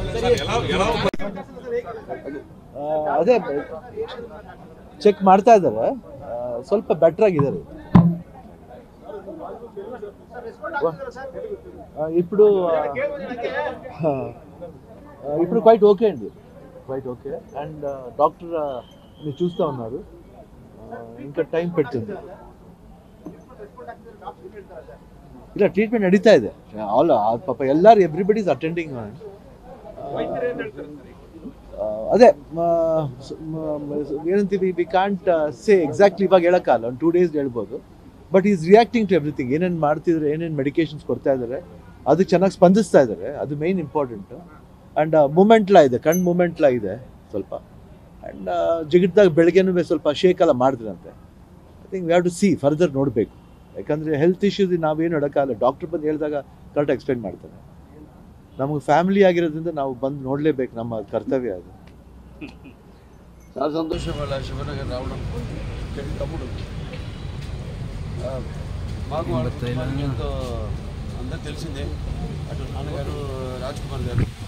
ಆ, ಅದೇ ಚೆಕ್ ಮಾಡ್ತಾ ಇದ್ದಾರೆ ಆ, ಸ್ವಲ್ಪ ಬೆಟರ್ ಆಗಿದ್ದಾರೆ ఆ, ఇప్పుడు ఆ, ఆ, ఇప్పుడు క్వైట్ ఓకే అండి క్వైట్ ఓకే అండ్ డాక్టర్ మీరు చూస్తూ ఉన్నారు ఆ, ఇంకా టైం పెట్టింది ಇಲ್ಲ ಟ್ರೀಟ್ಮೆಂಟ್ ನಡೀತಾ ಇದೆ ಆಲ್ ಪಾಪ ಎಲ್ಲರೂ ಎವ್ರಿಬಡಿ ಇಸ್ ಅಟೆಂಡಿಂಗ್ ಅದೇ ಮ, ಸ- ಮ- ಮ- ಏನಂತೀವಿ ವಿ ಕಾಂಟ್ ಸೇ ಎಕ್ಸಾಕ್ಟ್ಲಿ ಇವಾಗ ಹೇಳೋಕ್ಕಲ್ಲ ಒಂದು ಟೂ ಡೇಸ್ ಹೇಳ್ಬೋದು but is reacting to everything ಏನೇನು ಮಾಡ್ತಿದ್ರೆ ಏನೇನು ಮೆಡಿಕೇಶನ್ಸ್ ಕೊಡ್ತಾ ಇದ್ದಾರೆ ಅದು ಚೆನ್ನಾಗಿ ಸ್ಪಂದಿಸ್ತಾ ಇದ್ದಾರೆ ಅದು ಮೇನ್ ಇಂಪಾರ್ಟೆಂಟು ಆ್ಯಂಡ್ ಮೂಮೆಂಟ್ಲ ಇದೆ ಕಣ್ಣು ಮೂಮೆಂಟ್ಲ ಇದೆ ಸ್ವಲ್ಪ ಆ್ಯಂಡ್ ಜಿಗಿಟ್ದಾಗ ಬೆಳಗ್ಗೆನೂ ಸ್ವಲ್ಪ ಶೇಕ್ ಎಲ್ಲ ಮಾಡಿದ್ರಂತೆ I think we have to see further ನೋಡಬೇಕು ಯಾಕಂದರೆ ಹೆಲ್ತ್ ಇಶ್ಯೂಸ್ ನಾವೇನು ಹೇಳೋಕ್ಕಾಗಲ್ಲ ಡಾಕ್ಟರ್ ಬಂದು ಹೇಳಿದಾಗ ಕರೆಕ್ಟ್ ಎಕ್ಸ್ಪ್ಲೈನ್ ಮಾಡ್ತಾರೆ ನಮಗೆ ಫ್ಯಾಮಿಲಿ ಆಗಿರೋದ್ರಿಂದ ನಾವು ಬಂದು ನೋಡಲೇಬೇಕು ನಮ್ಮ కర్తవ్య అది చాలా సంతోషం వాళ్ళ శివనగర్ రావడం ఇక్కడి తమ్ముడు ఆ, మాకు వాళ్ళ కుటుంబానికి ఎంతో అందరు తెలిసిందే అటు నాన్నగారు రాజ్ కుమార్ గారు